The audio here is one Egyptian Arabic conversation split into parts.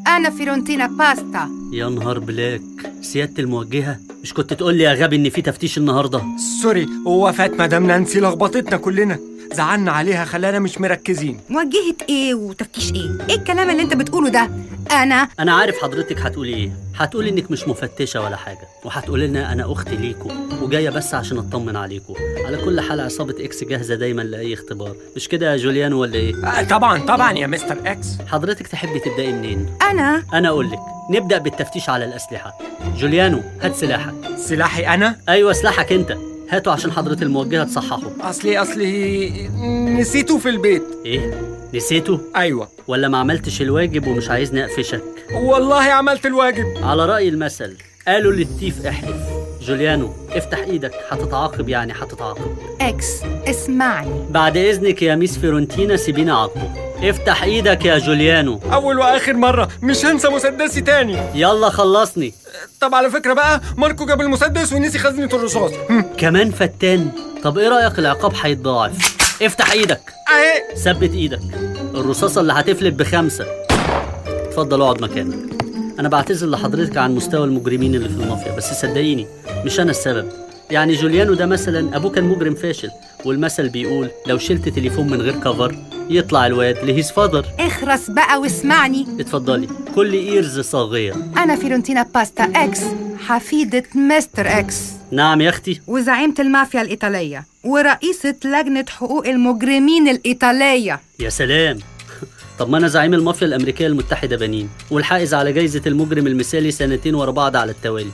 أنا فيرونتينا باستا يا نهار بلاك سيادة الموجهة مش كنت تقول لي يا غبي ان في تفتيش النهارده سوري وفاة مدام نانسي لخبطتنا كلنا زعلنا عليها خلانا مش مركزين موجهة إيه وتفتيش إيه؟ إيه الكلام اللي أنت بتقوله ده؟ أنا انا عارف حضرتك هتقولي ايه هتقولي انك مش مفتشه ولا حاجه وهتقولي لنا انا اختي ليكوا وجايه بس عشان اطمن عليكوا على كل حال عصابه اكس جاهزه دايما لاي اختبار مش كده يا جوليانو ولا ايه آه طبعا طبعا يا مستر اكس حضرتك تحبي تبداي منين أنا انا اقول لك نبدا بالتفتيش على الاسلحه جوليانو هات سلاحك سلاحي انا ايوه سلاحك انت هاته عشان حضرة الموجهة تصححه اصلي اصلي نسيته في البيت ايه نسيته ايوه ولا ما عملتش الواجب ومش عايزني اقفشك والله عملت الواجب على رأي المثل قالوا للتيف احلف جوليانو افتح ايدك هتتعاقب يعني هتتعاقب إكس اسمعني بعد اذنك يا ميس فيرونتينا سيبيني اعاقبه افتح ايدك يا جوليانو اول واخر مره مش هنسى مسدسي تاني يلا خلصني طب على فكره بقى ماركو جاب المسدس ونسي خزنه الرصاص هم، كمان فتان طب ايه رأيك العقاب هيتضاعف افتح ايدك اهي ثبت ايدك الرصاصة اللي هتفلت بخمسة اتفضل اقعد مكانك انا بعتذر لحضرتك عن مستوى المجرمين اللي في المافيا بس صدقيني مش انا السبب يعني جوليانو ده مثلا ابوه كان مجرم فاشل والمثل بيقول لو شلت تليفون من غير كفر يطلع الواد لهيز فادر اخرس بقى واسمعني اتفضلي كل ايرز صاغية أنا فيرونتينا باستا إكس حفيدة مستر إكس نعم يا اختي وزعيمة المافيا الإيطالية ورئيسة لجنة حقوق المجرمين الإيطالية يا سلام طب ما انا زعيم المافيا الامريكيه المتحده بنين والحائز على جايزه المجرم المثالي سنتين ورا بعض على التوالي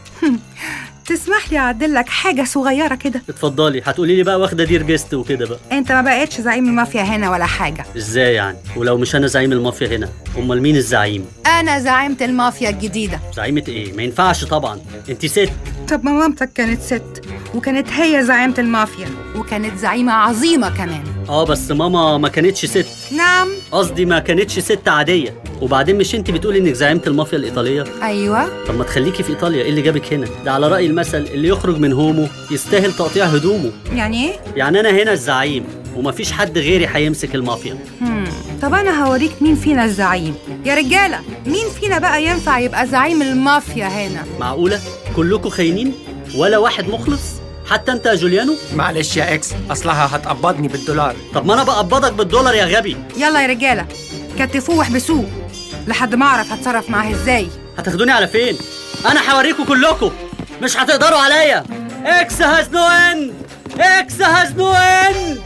تسمح لي أعدل لك حاجة صغيرة كده اتفضلي هتقولي لي بقى واخده دير جست وكده بقى أنت ما بقتش زعيم المافيا هنا ولا حاجة ازاي يعني ولو مش انا زعيم المافيا هنا امال مين الزعيم أنا زعيمة المافيا الجديدة زعيمه ايه ما ينفعش طبعا انت ست طب ما مامتك كانت ست وكانت هي زعيمة المافيا وكانت زعيمة عظيمة كمان اه بس ماما ما كانتش ست نعم قصدي ما كانتش ست عاديه وبعدين مش انت بتقولي انك زعيمه المافيا الايطاليه أيوة طب ما تخليكي في ايطاليا ايه اللي جابك هنا ده على راي المثل اللي يخرج من هومه يستاهل تقطيع هدومه يعني إيه؟ يعني انا هنا الزعيم ومفيش حد غيري هيمسك المافيا هم. طب أنا هوريك مين فينا الزعيم يا رجالة مين فينا بقى ينفع يبقى زعيم المافيا هنا معقولة؟ كلكم خاينين؟ ولا واحد مخلص؟ حتى انت يا جوليانو؟ معلش يا اكس اصلها هتقبضني بالدولار طب ما انا بقبضك بالدولار يا غبي يلا يا رجالة كتفوه واحبسوه لحد ما أعرف هتصرف معاه إزاي هتاخدوني على فين؟ انا هوريكم كلكم مش هتقدروا عليا اكس هاز نو اند اكس هاز نو اند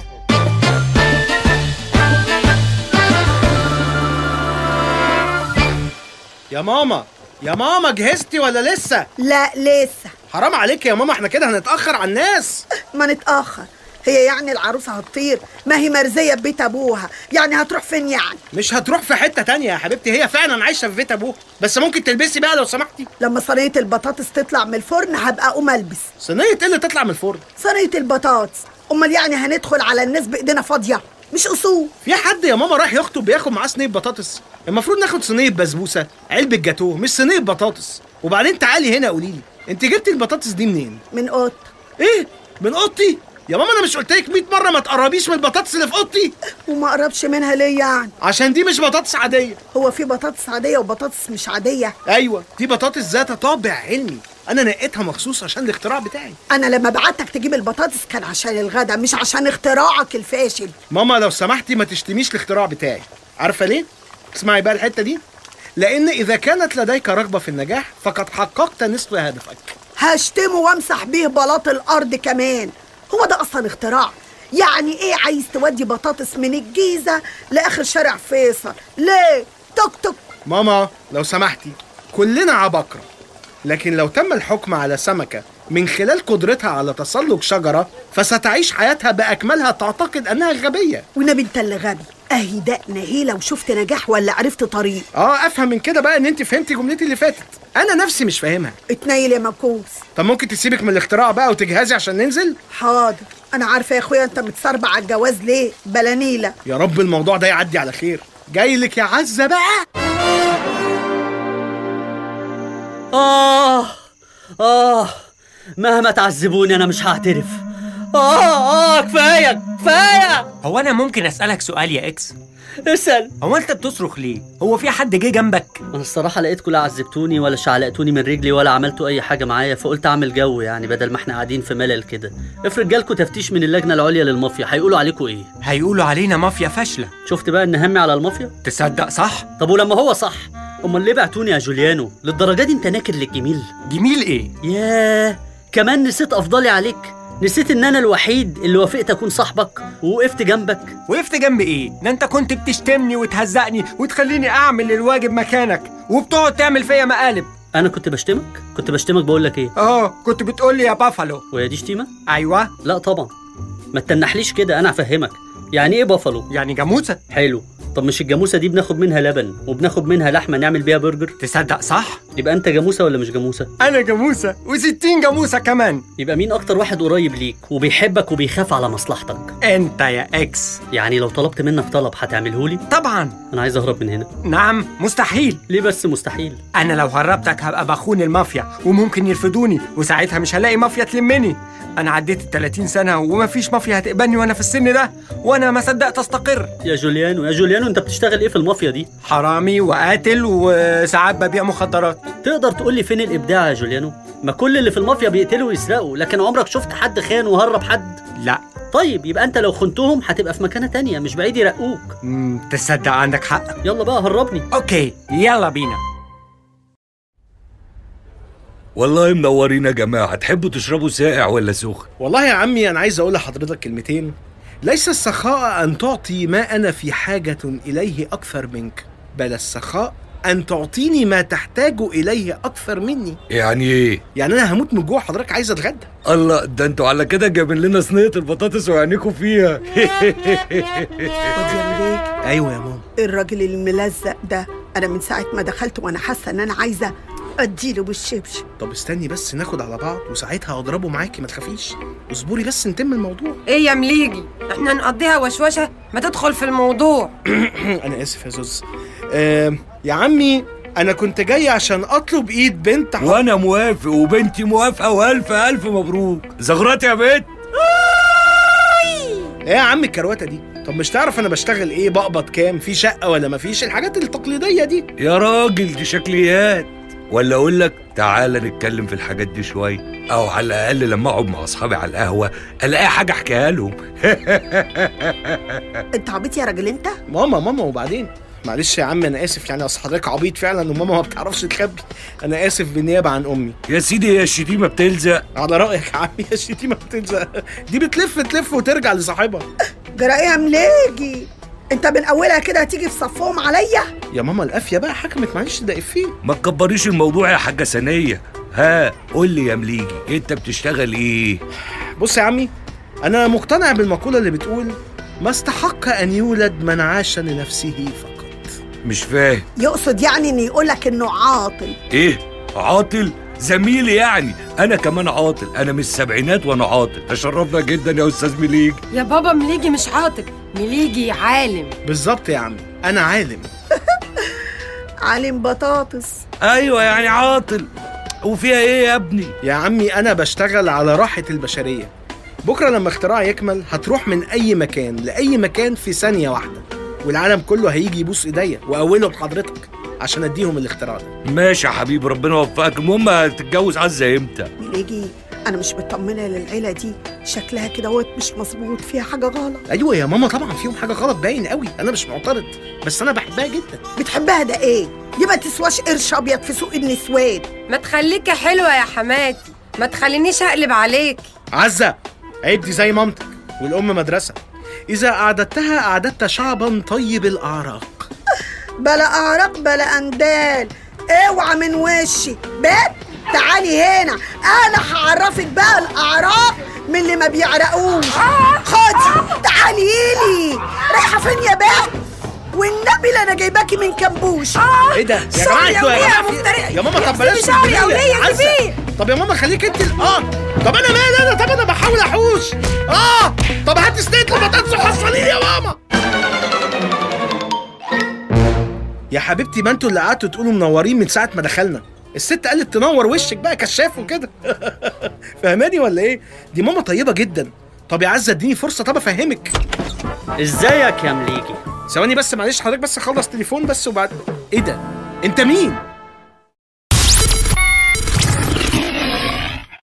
يا ماما يا ماما جهزتي ولا لسه لا لسه حرام عليك يا ماما احنا كده هنتاخر على الناس ما نتأخر هي يعني العروسة هتطير ما هي مرزية ببيت أبوها يعني هتروح فين يعني مش هتروح في حته تانية يا حبيبتي هي فعلا عايشه في بيت ابوها بس ممكن تلبسي بقى لو سمحتي لما صينية البطاطس تطلع من الفرن هبقى أقوم ألبس صينيه ايه اللي تطلع من الفرن صينية البطاطس أمال يعني هندخل على الناس بإيدينا فاضية مش أصول في حد يا ماما رايح يخطب بياخد معاه صينيه بطاطس المفروض ناخد صينيه بسبوسه علبه جاتوه مش صينيه بطاطس وبعدين تعالي هنا قولي لي انت جبتي البطاطس دي منين من قط ايه من اوضتي يا ماما انا مش قلت لك 100 مره ما تقربيش من البطاطس اللي في اوضتي وما قربش منها ليه يعني عشان دي مش بطاطس عاديه هو في بطاطس عادية وبطاطس مش عادية ايوه دي بطاطس ذات طابع علمي انا نقيتها مخصوص عشان الاختراع بتاعي أنا لما بعتك تجيب البطاطس كان عشان الغدا مش عشان اختراعك الفاشل ماما لو سمحتي ما تشتميش الاختراع بتاعي عارفه ليه اسمعي بقى الحته دي لان اذا كانت لديك رغبه في النجاح فقد حققت نصف هدفك هشتمه وامسح بيه بلاط الارض كمان هو ده اصلا اختراع يعني ايه عايز تودي بطاطس من الجيزه لاخر شارع فيصل ليه توك توك ماما لو سمحتي كلنا عبقرة لكن لو تم الحكم على سمكة من خلال قدرتها على تسلق شجرة فستعيش حياتها بأكملها تعتقد أنها غبية ونبي انت اللي غبي اهي دقنا هيله وشفت نجاح ولا عرفت طريق اه افهم من كده بقى ان انت فهمتي جملتي اللي فاتت انا نفسي مش فاهمها اتنيل يا مكوس طب ممكن تسيبك من الاختراع بقى وتجهزي عشان ننزل حاضر انا عارفه يا اخويا انت متصربع على الجواز ليه بلانيله يا رب الموضوع ده يعدي على خير جاي لك يا عزة بقى آه آه مهما تعذبوني أنا مش هعترف اه اه كفايه كفايه هو انا ممكن اسالك سؤال يا اكس اسال هو انت بتصرخ ليه هو في حد جه جنبك انا الصراحه لقيتكم لا عذبتوني ولا شعلقتوني من رجلي ولا عملتوا اي حاجه معايا فقلت اعمل جو يعني بدل ما احنا قاعدين في ملل كده افرض جالكوا تفتيش من اللجنه العليا للمافيا هيقولوا عليكم ايه هيقولوا علينا مافيا فاشله شفت بقى ان همي على المافيا تصدق صح طب ولما هو صح امال ليه بعتوني يا جوليانو للدرجه دي انت ناكر للجميل جميل ايه ياه كمان نسيت افضلي عليك نسيت ان انا الوحيد اللي وافقت اكون صاحبك ووقفت جنبك وقفت جنب ايه ده انت كنت بتشتمني وتهزقني وتخليني اعمل الواجب مكانك وبتقعد تعمل فيا مقالب انا كنت بشتمك كنت بشتمك بقول لك ايه اه كنت بتقول لي يا بافالو وهي دي شتيمه ايوه لا طبعا ما تنحليش كده انا هفهمك يعني ايه بافالو يعني جاموسه حلو طب مش الجاموسه دي بناخد منها لبن وبناخد منها لحمه نعمل بيها برجر تصدق صح يبقى انت جاموسه ولا مش جاموسه انا جاموسه و60 جاموسه كمان يبقى مين اكتر واحد قريب ليك وبيحبك وبيخاف على مصلحتك انت يا اكس يعني لو طلبت منك طلب هتعمله لي طبعا انا عايز اهرب من هنا نعم مستحيل ليه بس مستحيل انا لو هربتك هبقى بخون المافيا وممكن يرفضوني وساعتها مش هلاقي مافيا تلمني انا عديت ال 30 سنه ومفيش مافيا هتقبلني وانا في السن ده وانا ما صدقت استقر يا جوليانو يا جوليانو انت بتشتغل ايه في المافيا دي حرامي وقاتل وساعات ببيع مخدرات تقدر تقول لي فين الابداع يا جوليانو ما كل اللي في المافيا بيقتلوا ويسرقوا لكن عمرك شفت حد خان وهرب حد لا طيب يبقى انت لو خنتهم هتبقى في مكانه تانية مش بعيد يرقوك مم، تصدق عندك حق يلا بقى هربني اوكي يلا بينا والله منورين يا جماعة تحبوا تشربوا ساقع ولا سخن والله يا عمي انا عايز اقول لحضرتك كلمتين ليس السخاء ان تعطي ما انا في حاجه اليه اكثر منك بل السخاء ان تعطيني ما تحتاج اليه اكثر مني يعني ايه يعني انا هموت من جوع حضرتك عايز اتغدى الله ده انتوا على كده جايبين لنا صينية البطاطس وعينيكوا فيها خد يا مليك ايوه يا ماما الراجل الملزق ده انا من ساعه ما دخلت وانا حاسه ان انا عايزه اديله بالشبشب طب استني بس ناخد على بعض وساعتها اضربه معاكي ما تخافيش اصبري بس نتم الموضوع ايه يا مليجي احنا نقضيها وشوشه ما تدخل في الموضوع انا اسف يا زوز آه يا عمي انا كنت جاي عشان اطلب ايد بنت ح- وانا موافق وبنتي موافقة والف الف مبروك زغرات يا بنت ايه يا عم الكروته دي طب مش تعرف انا بشتغل ايه بقبض كام في شقه ولا مفيش الحاجات التقليديه دي يا راجل دي شكليات ولا اقول لك تعالى نتكلم في الحاجات دي شوية او على الاقل لما اقعد مع اصحابي على القهوة الاقي حاجة احكيها لهم انت عبيط يا راجل انت ماما ماما وبعدين معلش يا عم انا اسف يعني اصل حضرتك عبيط فعلا وماما ما بتعرفش تخبي انا اسف بالنيابه عن امي يا سيدي هي الشتيمة بتلزق على رايك يا عمي يا الشتيمه بتلزق دي بتلف تلف وترجع لصاحبها جرى ايه يا مليجي انت من اولها كده هتيجي في صفهم عليا يا ماما القافيه بقى حكمت معلش ده افيه ما تكبريش الموضوع يا حاجة سنية ها قول لي يا مليجي انت بتشتغل ايه بص يا عمي انا مقتنع بالمقوله اللي بتقول ما استحق ان يولد من عاش لنفسه فقط مش فاهم يقصد يعني ان يقولك انه عاطل ايه عاطل زميلي يعني انا كمان عاطل انا من السبعينات وانا عاطل تشرفنا جدا يا استاذ مليجي يا بابا مليجي مش عاطل مليجي عالم بالظبط يا عمي انا عالم عالم بطاطس ايوه يعني عاطل وفيها ايه يا ابني يا عمي انا بشتغل على راحه البشريه بكره لما اختراع يكمل هتروح من اي مكان لاي مكان في ثانيه واحده والعالم كله هيجي يبوس ايديا واولهم حضرتك عشان اديهم الاختراع ده ماشي يا حبيبي ربنا يوفقك المهم هتتجوز عزه امتى مليجي انا مش مطمنه للعيله دي شكلها كده وقت مش مظبوط فيها حاجه غلط ايوه يا ماما طبعا فيهم حاجه غلط باين قوي انا مش معترض بس انا بحبها جدا بتحبها ده ايه دي ما تسواش قرش ابيض في سوق النسوان ما تخليكي حلوه يا حماتي ما تخلينيش اقلب عليك عزه عيب دي زي مامتك والام مدرسه اذا اعددتها اعددت شعبا طيب الاعراق بلا اعراق بلا اندال اوعى من وشي بت تعالي هنا انا هعرفك بقى الاعراق من اللي ما بيعرقوش خدي تعالي لي رايحه فين يا بت والنبي اللي انا جايباكي من كمبوش ايه ده يا شعري جماعه انتوا يا يا وليه جماعه يا مفتري؟ في- يا ماما طب سيبي بلاش شعري يا تقولي لي. وليه، عزة. سيبيه. طب يا ماما خليك انت ال- اه طب انا مالي انا طب انا بحاول احوش اه طب هات ستيك البطاطس وحصلي لي يا ماما يا حبيبتي ما انتوا اللي قعدتوا تقولوا منورين من ساعه ما دخلنا الست قالت تنور وشك بقى كشاف وكده فهماني ولا ايه دي ماما طيبه جدا طب يا عزه اديني فرصه طب افهمك ازيك يا مليجي ثواني بس معلش حضرتك بس اخلص تليفون بس وبعد ايه ده انت مين